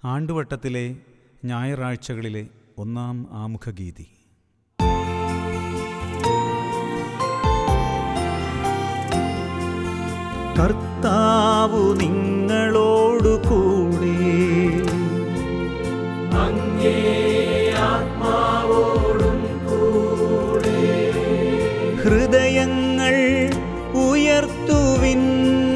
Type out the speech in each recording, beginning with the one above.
ആണ്ടുവട്ടത്തിലെ ഞായറാഴ്ചകളിലെ ഒന്നാം ആമുഖഗീതി കർത്താവു നിങ്ങളോടു കൂടെ ഹൃദയങ്ങൾ ഉയർത്തുവിൻ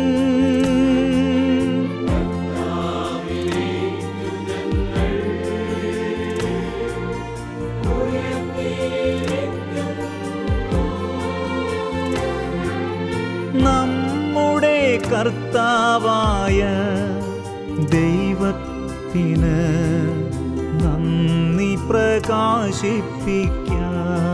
നമ്മുടെ കർത്താവായ ദൈവത്തിന് നന്ദി പ്രകാശിപ്പിക്കാം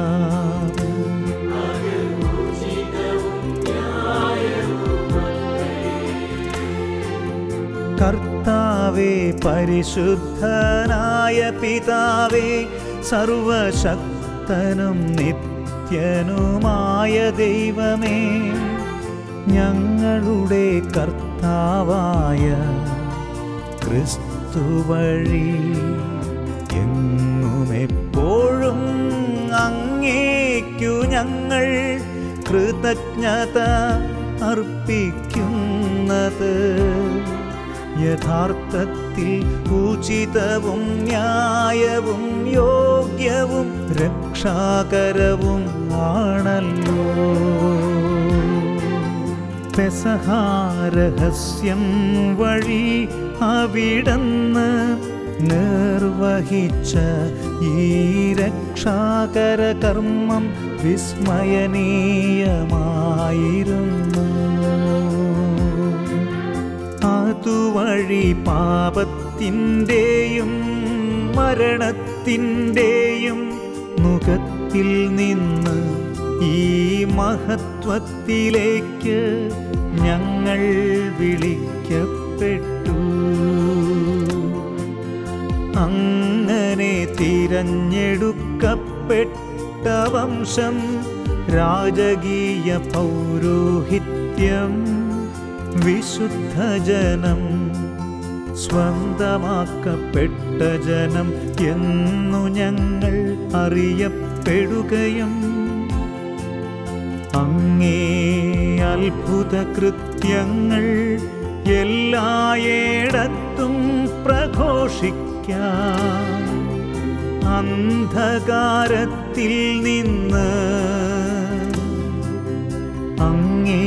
കർത്താവേ പരിശുദ്ധനായ പിതാവേ സർവശക്തനും നിത്യനുമായ ദൈവമേ ഞങ്ങളുടെ കർത്താവായ ക്രിസ്തു വഴി എങ്ങും എപ്പോഴും അങ്ങേക്കു ഞങ്ങൾ കൃതജ്ഞത അർപ്പിക്കുന്നത് യഥാർത്ഥത്തിൽ ഉചിതവും ന്യായവും യോഗ്യവും രക്ഷാകരവും ആണല്ലോ പെസഹാരഹസ്യം വഴി അവിടന്ന് നിർവഹിച്ച ഈ രക്ഷാകര കർമ്മം വിസ്മയനീയമായിരുന്നു അതുവഴി പാപത്തിൻ്റെയും മരണത്തിൻ്റെയും മുഖത്തിൽ നിന്ന് ഈ മഹത്വത്തിലേക്ക് ഞങ്ങൾ വിളിക്കപ്പെട്ടു അങ്ങനെ തിരഞ്ഞെടുക്കപ്പെട്ട വംശം രാജകീയ പൗരോഹിത്യം വിശുദ്ധജനം സ്വന്തമാക്കപ്പെട്ട ജനം എന്നു ഞങ്ങൾ അറിയപ്പെടുകയും അങ്ങേ അത്ഭുത കൃത്യങ്ങൾ എല്ലായിടത്തും പ്രഘോഷിക്കാം അന്ധകാരത്തിൽ നിന്ന് അങ്ങേ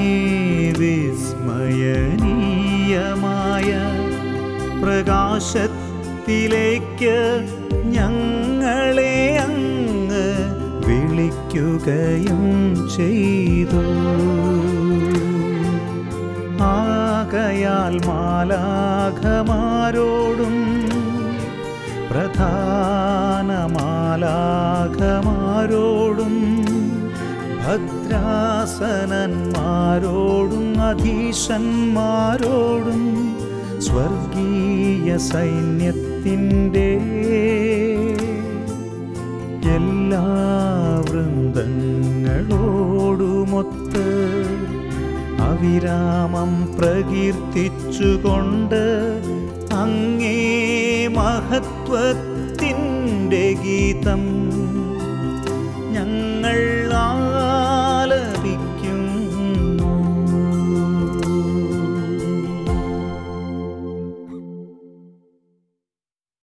വിസ്മയനീയമായ പ്രകാശത്തിലേക്ക് ഞങ്ങളെ അങ്ങ് വിളിക്കുകയും ചെയ്തു ആകയാൽ മാലാഖമാരോടും പ്രധാന മാലാഖമാരോടും ഭദ്രാസനന്മാരോടും അധീശന്മാരോടും സ്വർഗീയ സൈന്യത്തിൻ്റെ എല്ലാ വൃന്ദങ്ങളോടുമൊത്ത് അവിരാമം പ്രകീർത്തിച്ചുകൊണ്ട് അങ്ങേ മഹത്വത്തിൻ്റെ ഗീതം